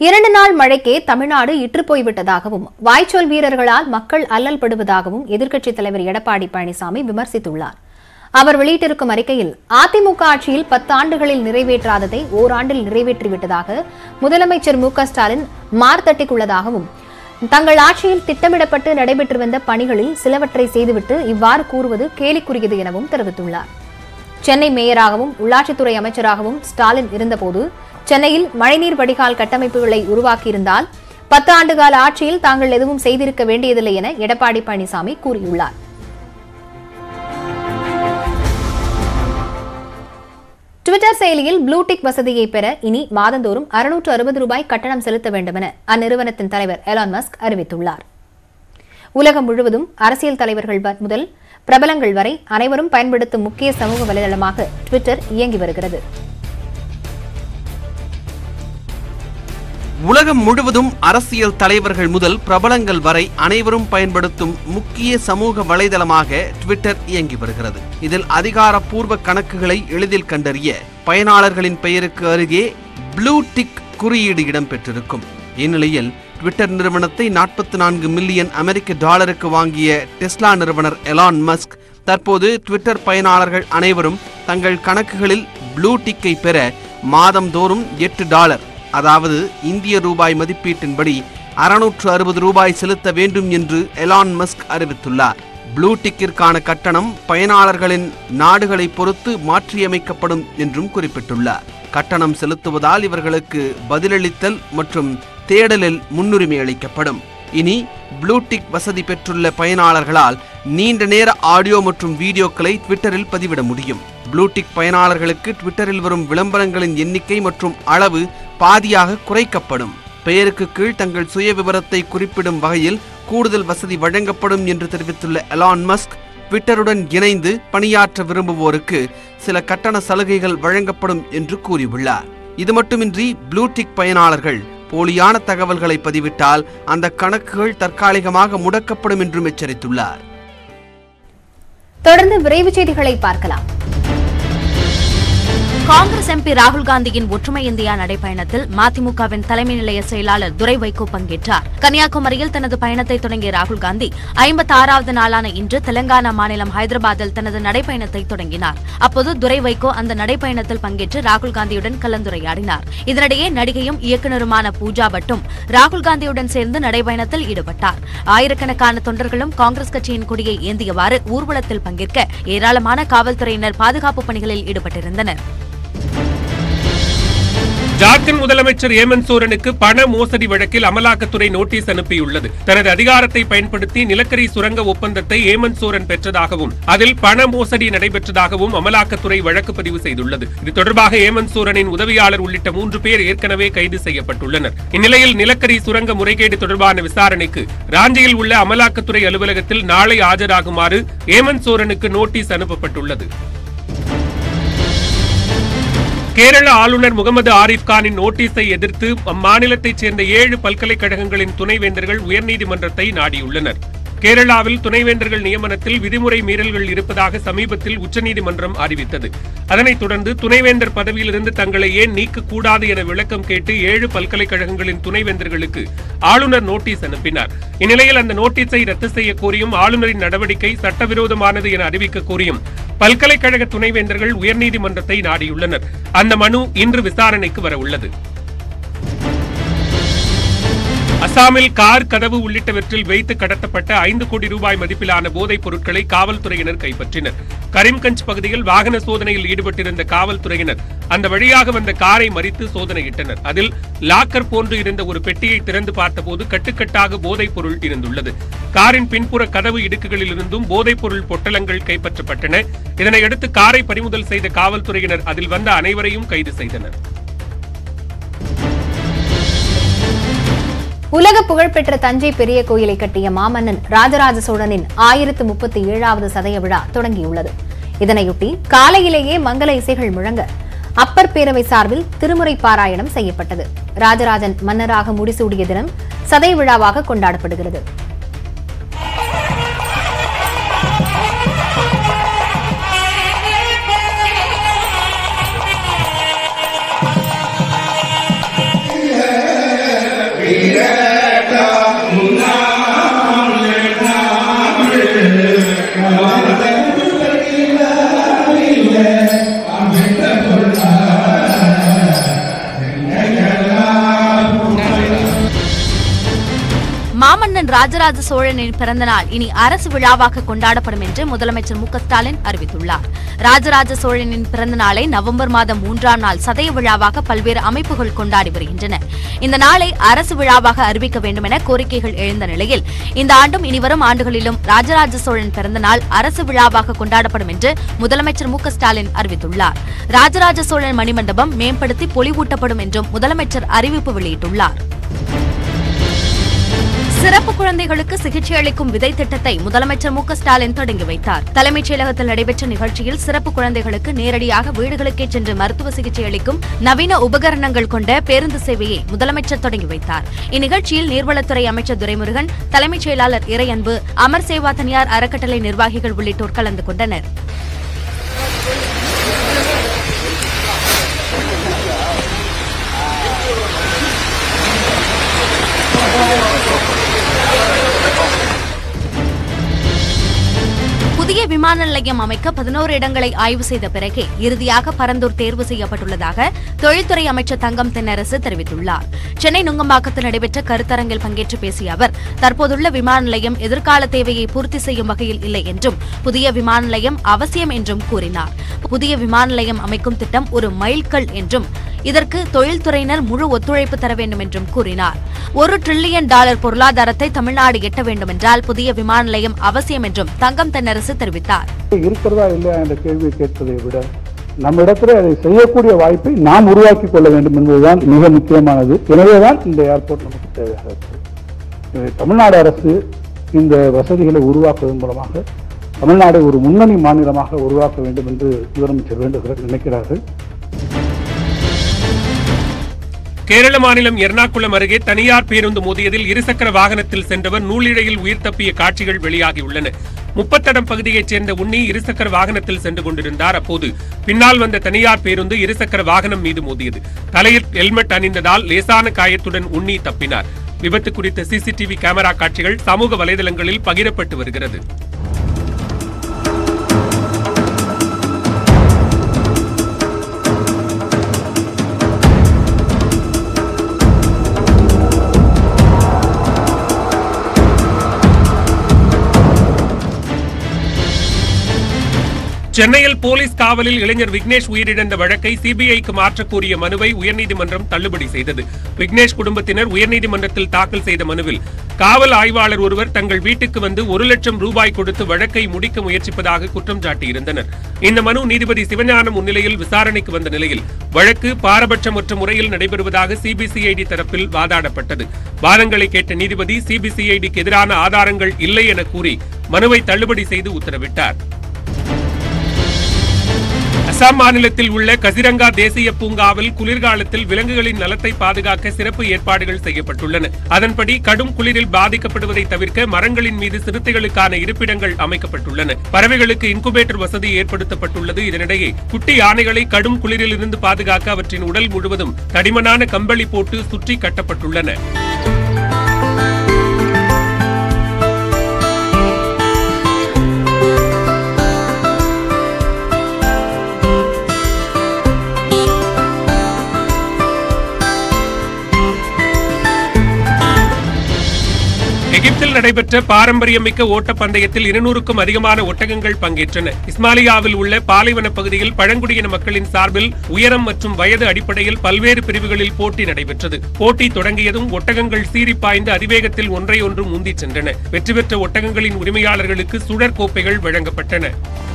இரண்டு நாள் மழைக்கே தமிழ்நாடு இற்றுப் போய்விட்டதாகவும் வாய்ச்சொல் வீரர்களால் மக்கள் அல்லல் படுவதாகவும் எதிர்க்கட்சித் தலைவர் எடப்பாடி பழனிசாமி விமர்சித்துள்ளார் அவர் வெளியிட்டிருக்கும் அறிக்கையில் அதிமுக ஆட்சியில் பத்தாண்டுகளில் நிறைவேற்றாததை ஓராண்டில் நிறைவேற்றிவிட்டதாக முதலமைச்சர் மு க ஸ்டாலின் மார்த்தட்டிக்குள்ளதாகவும் தங்கள் ஆட்சியில் திட்டமிடப்பட்டு நடைபெற்று வந்த பணிகளில் சிலவற்றை செய்துவிட்டு இவ்வாறு கூறுவது கேலிக்குரியது எனவும் தெரிவித்துள்ளார் சென்னை மேயராகவும் உள்ளாட்சித்துறை அமைச்சராகவும் ஸ்டாலின் இருந்தபோது சென்னையில் மழைநீர் வடிகால் கட்டமைப்புகளை உருவாக்கியிருந்தால் பத்து ஆண்டுகால ஆட்சியில் தாங்கள் எதுவும் செய்திருக்க வேண்டியதில்லை என எடப்பாடி பழனிசாமி கூறியுள்ளார் ட்விட்டர் செயலியில் ப்ளூடிக் வசதியை பெற இனி மாதந்தோறும் அறுநூற்று அறுபது ரூபாய் கட்டணம் செலுத்த வேண்டும் என அந்நிறுவனத்தின் தலைவர் எலான் மஸ்க் அறிவித்துள்ளார் உலகம் முழுவதும் அரசியல் தலைவர்கள் வ- முதல் பிரபலங்கள் வரை அனைவரும் பயன்படுத்தும் முக்கிய சமூக வலைதளமாக ட்விட்டர் இயங்கி வருகிறது உலகம் முழுவதும் அரசியல் தலைவர்கள் முதல் பிரபலங்கள் வரை அனைவரும் பயன்படுத்தும் முக்கிய சமூக வலைதளமாக ட்விட்டர் இயங்கி வருகிறது இதில் அதிகாரப்பூர்வ கணக்குகளை எளிதில் கண்டறிய பயனாளர்களின் பெயருக்கு அருகே ப்ளூ டிக் குறியீடு இடம்பெற்றிருக்கும் இந்நிலையில் ட்விட்டர் நிறுவனத்தை நாற்பத்தி நான்கு மில்லியன் அமெரிக்க டாலருக்கு வாங்கிய டெஸ்லா நிறுவனர் எலான் மஸ்க் தற்போது ட்விட்டர் பயனாளர்கள் அனைவரும் தங்கள் கணக்குகளில் ப்ளூ டிக்கை பெற மாதந்தோறும் எட்டு டாலர் அதாவது இந்திய ரூபாய் மதிப்பீட்டின்படி அறுநூற்று அறுபது ரூபாய் செலுத்த வேண்டும் என்று எலான் மஸ்க் அறிவித்துள்ளார் ப்ளூ டிக்கிற்கான கட்டணம் பயனாளர்களின் நாடுகளை பொறுத்து மாற்றியமைக்கப்படும் என்றும் குறிப்பிட்டுள்ளார் கட்டணம் செலுத்துவதால் இவர்களுக்கு பதிலளித்தல் மற்றும் தேடலில் முன்னுரிமை அளிக்கப்படும் இனி ப்ளூடிக் வசதி பெற்றுள்ள பயனாளர்களால் நீண்ட நேர ஆடியோ மற்றும் வீடியோக்களை ட்விட்டரில் பதிவிட முடியும் ப்ளூடிக் பயனாளர்களுக்கு ட்விட்டரில் வரும் விளம்பரங்களின் எண்ணிக்கை மற்றும் அளவு பாதியாக குறைக்கப்படும் பெயருக்கு கீழ் தங்கள் சுய விவரத்தை குறிப்பிடும் வகையில் கூடுதல் வசதி வழங்கப்படும் என்று தெரிவித்துள்ள எலான் மஸ்க் ட்விட்டருடன் இணைந்து பணியாற்ற விரும்புவோருக்கு சில கட்டண சலுகைகள் வழங்கப்படும் என்று கூறியுள்ளார் இது மட்டுமின்றி ப்ளூடிக் பயனாளர்கள் போலியான தகவல்களை பதிவிட்டால் அந்த கணக்குகள் தற்காலிகமாக முடக்கப்படும் என்றும் எச்சரித்துள்ளார் தொடர்ந்து விரைவுச் செய்திகளை பார்க்கலாம் காங்கிரஸ் எம்பி ராகுல் காந்தியின் ஒற்றுமை இந்தியா நடைப்பயணத்தில் மதிமுகவின் தலைமை நிலைய செயலாளர் துரை வைகோ பங்கேற்றார் கன்னியாகுமரியில் தனது பயணத்தை தொடங்கிய ராகுல் காந்தி ஐம்பத்தி ஆறாவது நாளான இன்று தெலங்கானா மாநிலம் ஹைதராபாத்தில் தனது நடைப்பயணத்தை தொடங்கினார் அப்போது துரை வைகோ அந்த நடைப்பயணத்தில் பங்கேற்று ராகுல் காந்தியுடன் கலந்துரையாடினார் இதனிடையே நடிகையும் இயக்குநருமான பூஜா பட்டும் ராகுல் காந்தியுடன் சேர்ந்து நடைப்பயணத்தில் ஈடுபட்டார் ஆயிரக்கணக்கான தொண்டர்களும் காங்கிரஸ் கட்சியின் கொடியை ஏந்தியவாறு ஊர்வலத்தில் பங்கேற்க ஏராளமான காவல்துறையினர் பாதுகாப்பு பணிகளில் ஈடுபட்டிருந்தனர் ஜார்க்கண்ட் முதலமைச்சர் ஏமன் சோரனுக்கு பண மோசடி வழக்கில் அமலாக்கத்துறை நோட்டீஸ் அனுப்பியுள்ளது தனது அதிகாரத்தை பயன்படுத்தி நிலக்கரி சுரங்க ஒப்பந்தத்தை ஏமன் சோரன் பெற்றதாகவும் அதில் பண மோசடி நடைபெற்றதாகவும் அமலாக்கத்துறை வழக்கு பதிவு செய்துள்ளது இது தொடர்பாக ஏமன் சோரனின் உதவியாளர் உள்ளிட்ட மூன்று பேர் ஏற்கனவே கைது செய்யப்பட்டுள்ளனர் இந்நிலையில் நிலக்கரி சுரங்க முறைகேடு தொடர்பான விசாரணைக்கு ராஞ்சியில் உள்ள அமலாக்கத்துறை அலுவலகத்தில் நாளை ஆஜராகுமாறு ஏமன் சோரனுக்கு நோட்டீஸ் அனுப்பப்பட்டுள்ளது கேரள ஆளுநர் முகமது ஆரிஃப் கானின் நோட்டீஸை எதிர்த்து அம்மாநிலத்தைச் சேர்ந்த ஏழு பல்கலைக்கழகங்களின் துணைவேந்தர்கள் உயர்நீதிமன்றத்தை நாடியுள்ளனர் கேரளாவில் துணைவேந்தர்கள் நியமனத்தில் விதிமுறை மீறல்கள் இருப்பதாக சமீபத்தில் உச்சநீதிமன்றம் அறிவித்தது அதனைத் தொடர்ந்து துணைவேந்தர் பதவியிலிருந்து தங்களை ஏன் நீக்கக்கூடாது என விளக்கம் கேட்டு ஏழு பல்கலைக்கழகங்களின் துணைவேந்தர்களுக்கு ஆளுநர் நோட்டீஸ் அனுப்பினார் இந்நிலையில் அந்த நோட்டீஸை ரத்து செய்ய கோரியும் ஆளுநரின் நடவடிக்கை சட்டவிரோதமானது என அறிவிக்க கோரியும் பல்கலைக்கழக துணைவேந்தர்கள் உயர்நீதிமன்றத்தை நாடியுள்ளனர் அந்த மனு இன்று விசாரணைக்கு வர உள்ளது அசாமில் கார் கதவு உள்ளிட்டவற்றில் வைத்து கடத்தப்பட்ட ஐந்து கோடி ரூபாய் மதிப்பிலான போதைப் பொருட்களை காவல்துறையினர் கைப்பற்றினர் கரீம்கஞ்ச் பகுதியில் வாகன சோதனையில் ஈடுபட்டிருந்த காவல்துறையினர் அந்த வழியாக வந்த காரை மறித்து சோதனையிட்டனர் அதில் லாக்கர் போன்று இருந்த ஒரு பெட்டியை திறந்து பார்த்தபோது கட்டுக்கட்டாக போதைப் பொருள் இருந்துள்ளது காரின் பின்புற கதவு இடுக்குகளில் இருந்தும் போதைப் பொருள் பொட்டலங்கள் கைப்பற்றப்பட்டன இதனையடுத்து காரை பறிமுதல் செய்த காவல்துறையினர் அதில் வந்த அனைவரையும் கைது செய்தனர் உலக புகழ்பெற்ற தஞ்சை பெரிய கோயிலை கட்டிய மாமன்னன் ராஜராஜ சோழனின் ஆயிரத்து முப்பத்தி ஏழாவது சதய விழா தொடங்கியுள்ளது இதனையொட்டி காலையிலேயே மங்கள இசைகள் முழங்க அப்பர் பேரவை சார்பில் திருமுறை பாராயணம் செய்யப்பட்டது ராஜராஜன் மன்னராக முடிசூடிய தினம் சதய விழாவாக கொண்டாடப்படுகிறது ராஜராஜ சோழனின் பிறந்த நாள் இனி அரசு விழாவாக கொண்டாடப்படும் என்று முதலமைச்சர் மு க ஸ்டாலின் அறிவித்துள்ளார் ராஜராஜ சோழனின் பிறந்த நாளை நவம்பர் மாதம் மூன்றாம் நாள் சதய விழாவாக பல்வேறு அமைப்புகள் கொண்டாடி வருகின்றன இந்த நாளை அரசு விழாவாக அறிவிக்க வேண்டும் என கோரிக்கைகள் எழுந்த நிலையில் இந்த ஆண்டும் இனிவரும் ஆண்டுகளிலும் ராஜராஜ சோழன் பிறந்த நாள் அரசு விழாவாக கொண்டாடப்படும் என்று முதலமைச்சர் மு க ஸ்டாலின் அறிவித்துள்ளார் ராஜராஜ சோழன் மணிமண்டபம் மேம்படுத்தி பொலிவூட்டப்படும் என்றும் முதலமைச்சர் அறிவிப்பு வெளியிட்டுள்ளார் சிறப்பு குழந்தைகளுக்கு சிகிச்சை அளிக்கும் விதை திட்டத்தை முதலமைச்சர் மு க ஸ்டாலின் தொடங்கி வைத்தார் தலைமைச் செயலகத்தில் நடைபெற்ற நிகழ்ச்சியில் சிறப்பு குழந்தைகளுக்கு நேரடியாக வீடுகளுக்கே சென்று மருத்துவ சிகிச்சை அளிக்கும் நவீன உபகரணங்கள் கொண்ட பேருந்து சேவையை முதலமைச்சர் தொடங்கி வைத்தார் இந்நிகழ்ச்சியில் நீர்வளத்துறை அமைச்சர் துரைமுருகன் தலைமைச் செயலாளர் இறையன்பு அமர் சேவா தனியார் அறக்கட்டளை நிர்வாகிகள் உள்ளிட்டோர் கலந்து கொண்டனர் புதிய விமான நிலையம் அமைக்க பதினோரு இடங்களை ஆய்வு செய்த பிறகே இறுதியாக பரந்தூர் தேர்வு செய்யப்பட்டுள்ளதாக தொழில்துறை அமைச்சர் தங்கம் தென்னரசு தெரிவித்துள்ளார் சென்னை நுங்கம்பாக்கத்தில் நடைபெற்ற கருத்தரங்கில் பங்கேற்று பேசிய அவர் தற்போதுள்ள விமான நிலையம் எதிர்கால தேவையை பூர்த்தி செய்யும் வகையில் இல்லை என்றும் புதிய விமான நிலையம் அவசியம் என்றும் கூறினார் புதிய விமான நிலையம் அமைக்கும் திட்டம் ஒரு மைல்கல் என்றும் இதற்கு தொழில்துறையினர் முழு ஒத்துழைப்பு தர வேண்டும் என்றும் கூறினார் ஒரு டிரில்லியன் டாலர் பொருளாதாரத்தை தமிழ்நாடு எட்ட வேண்டுமென்றால் புதிய விமான நிலையம் அவசியம் என்றும் தங்கம் தென்னரசு தெரிவித்தார் இருக்கிறதா இல்லையா என்ற கேள்வியை கேட்பதை விட நம்ம இடத்துல அதை செய்யக்கூடிய வாய்ப்பை நாம் உருவாக்கி கொள்ள வேண்டும் என்பதுதான் மிக முக்கியமானது எனவேதான் இந்த ஏர்போர்ட் நமக்கு தேவையாக இருக்கிறது எனவே தமிழ்நாடு அரசு இந்த வசதிகளை உருவாக்குவதன் மூலமாக தமிழ்நாடை ஒரு முன்னணி மாநிலமாக உருவாக்க வேண்டும் என்று முதலமைச்சர் வேண்டுகிறார் நினைக்கிறார்கள் கேரள மாநிலம் எர்ணாகுளம் அருகே தனியார் பேருந்து மோதியதில் இருசக்கர வாகனத்தில் சென்றவர் நூலிழையில் உயிர் தப்பிய காட்சிகள் வெளியாகியுள்ளன முப்பத்தடம் பகுதியைச் சேர்ந்த உன்னி இருசக்கர வாகனத்தில் சென்று கொண்டிருந்தார் அப்போது பின்னால் வந்த தனியார் பேருந்து இருசக்கர வாகனம் மீது மோதியது தலையில் ஹெல்மெட் அணிந்ததால் லேசான காயத்துடன் உன்னி தப்பினார் விபத்து குறித்த சிசிடிவி கேமரா காட்சிகள் சமூக வலைதளங்களில் பகிரப்பட்டு வருகிறது சென்னையில் போலீஸ் காவலில் இளைஞர் விக்னேஷ் உயிரிழந்த வழக்கை சிபிஐக்கு மாற்றக் கோரிய மனுவை உயர்நீதிமன்றம் தள்ளுபடி செய்தது விக்னேஷ் குடும்பத்தினர் உயர்நீதிமன்றத்தில் தாக்கல் செய்த மனுவில் காவல் ஆய்வாளர் ஒருவர் தங்கள் வீட்டுக்கு வந்து ஒரு லட்சம் ரூபாய் கொடுத்து வழக்கை முடிக்க முயற்சிப்பதாக குற்றம் சாட்டியிருந்தனர் இந்த மனு நீதிபதி சிவஞானம் முன்னிலையில் விசாரணைக்கு வந்த நிலையில் வழக்கு பாரபட்சமற்ற முறையில் நடைபெறுவதாக சிபிசிஐடி தரப்பில் வாதாடப்பட்டது வாதங்களை கேட்ட நீதிபதி சிபிசிஐடிக்கு எதிரான ஆதாரங்கள் இல்லை என கூறி மனுவை தள்ளுபடி செய்து உத்தரவிட்டார் அசாம் மாநிலத்தில் உள்ள கசிரங்கா தேசிய பூங்காவில் குளிர்காலத்தில் விலங்குகளின் நலத்தை பாதுகாக்க சிறப்பு ஏற்பாடுகள் செய்யப்பட்டுள்ளன அதன்படி கடும் குளிரில் பாதிக்கப்படுவதை தவிர்க்க மரங்களின் மீது சிறுத்தைகளுக்கான இருப்பிடங்கள் அமைக்கப்பட்டுள்ளன பறவைகளுக்கு இன்குபேட்டர் வசதி ஏற்படுத்தப்பட்டுள்ளது இதனிடையே குட்டி யானைகளை கடும் குளிரிலிருந்து பாதுகாக்க அவற்றின் உடல் முழுவதும் தடிமனான கம்பளி போட்டு சுற்றி கட்டப்பட்டுள்ளன எகிப்தில் நடைபெற்ற பாரம்பரியமிக்க ஓட்டப் பந்தயத்தில் இருநூறுக்கும் அதிகமான ஒட்டகங்கள் பங்கேற்றன இஸ்மாலியாவில் உள்ள பாலைவன பகுதியில் பழங்குடியின மக்களின் சார்பில் உயரம் மற்றும் வயது அடிப்படையில் பல்வேறு பிரிவுகளில் போட்டி நடைபெற்றது போட்டி தொடங்கியதும் ஒட்டகங்கள் சீறி பாய்ந்து அதிவேகத்தில் ஒன்றை ஒன்று முந்திச் சென்றன வெற்றி பெற்ற ஒட்டகங்களின் உரிமையாளர்களுக்கு சுழற் கோப்பைகள் வழங்கப்பட்டன